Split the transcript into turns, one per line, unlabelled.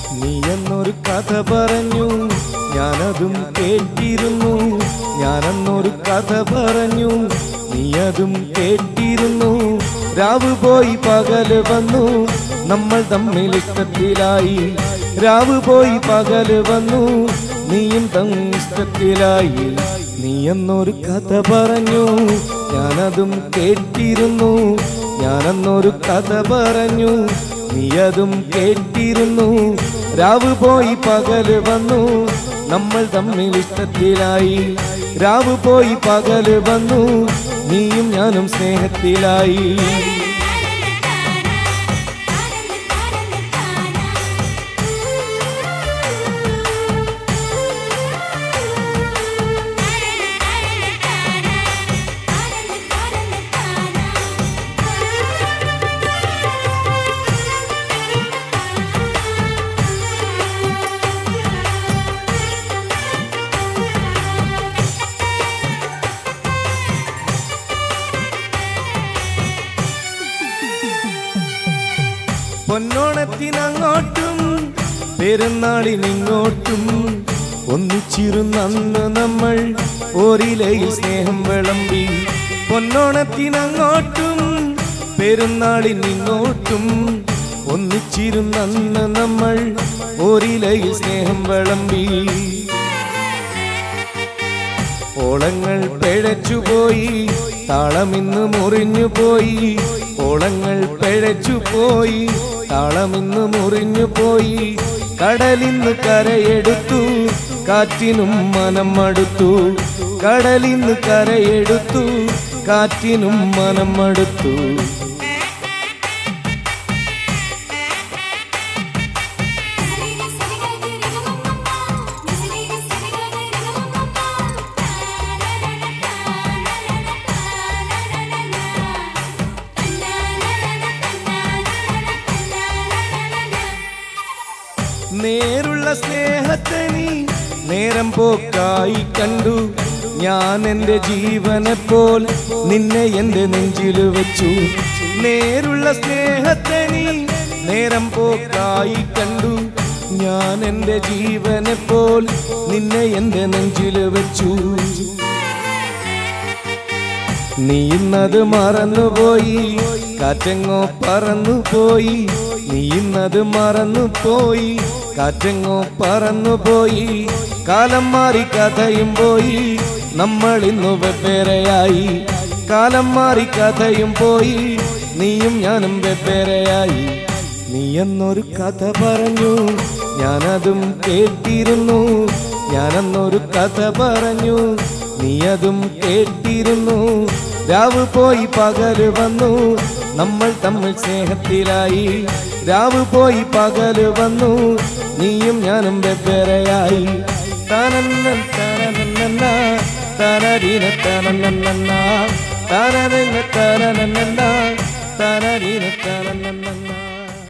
നീ എന്നൊരു കഥ പറഞ്ഞു ഞാനതും കേട്ടിരുന്നു ഞാനെന്നൊരു കഥ പറഞ്ഞു നീ അതും കേട്ടിരുന്നു രാവ് പോയി പകല് വന്നു നമ്മൾ തമ്മിൽ ഇഷ്ടത്തിലായി രാവ് പോയി പകല് വന്നു നീയും തമ്മിൽ ഇഷ്ടത്തിലായി നീ എന്നൊരു കഥ പറഞ്ഞു ഞാനതും കേട്ടിരുന്നു ഞാനെന്നൊരു കഥ പറഞ്ഞു നീ അതും കേട്ടിരുന്നു രാവ് പോയി പകല് വന്നു നമ്മൾ തമ്മിൽ ഇഷ്ടത്തിലായി രാവ് പോയി പകല് വന്നു നീയും ഞാനും സ്നേഹത്തിലായി പൊന്നോണത്തിനങ്ങോട്ടും പെരുന്നാളിനിങ്ങോട്ടും ഒന്നിച്ചിരുന്നന്ന് നമ്മൾ ഓരിലയിൽ സ്നേഹം വിളമ്പി പൊന്നോണത്തിനങ്ങോട്ടും പെരുന്നാളിനിങ്ങോട്ടും ഒന്നിച്ചിരുന്നന്ന് നമ്മൾ ഓരിലയിൽ സ്നേഹം വിളമ്പി ഓളങ്ങൾ പിഴച്ചുപോയി താളമിന്ന് മുറിഞ്ഞുപോയി ഓളങ്ങൾ പിഴച്ചുപോയി താളമിന്ന് മുറിഞ്ഞുപോയി കടലിന്ന് കരയെടുത്തു കാറ്റിനും മനം മടുത്തു കടലിന്ന് കരയെടുത്തു കാറ്റിനും മനം മടുത്തു നേരുള്ള സ്നേഹത്തെ നീ നേരം പോക്കായി കണ്ടു ഞാൻ എൻ്റെ ജീവനെ പോൽ നിന്നെ എൻ്റെ നെഞ്ചിൽ വെച്ചു നേരുള്ള സ്നേഹത്തെ നീ നേരം പോക്കായി കണ്ടു ഞാൻ എൻ്റെ ജീവനെ പോൽ നിന്നെ എൻ്റെ നെഞ്ചിൽ വെച്ചു നീ ഇന്നത് മറന്നുപോയി കാറ്റെങ്ങോ പറന്നുപോയി നീ ഇന്നത് മറന്നുപോയി കാറ്റെങ്ങോ പറന്നുപോയി കാലം മാറി കഥയും പോയി നമ്മൾ ഇന്നു വെവ്വേറെയായി കാലം മാറി കഥയും പോയി നീയും ഞാനും വെവ്വേറെയായി നീ എന്നൊരു കഥ പറഞ്ഞു ഞാനതും കേട്ടിരുന്നു ഞാനെന്നൊരു കഥ പറഞ്ഞു നീ അതും കേട്ടിരുന്നു രാവ് പോയി പകല് വന്നു നമ്മൾ തമ്മിൽ സ്നേഹത്തിലായി രാവ് പോയി പകല് വന്നു നീയും ഞാനും വെവ്വേറെയായി തനന്ന തനനന്ന തനരീന തനനന്ന തനന തനനന്ന തനരീന തനനന്ന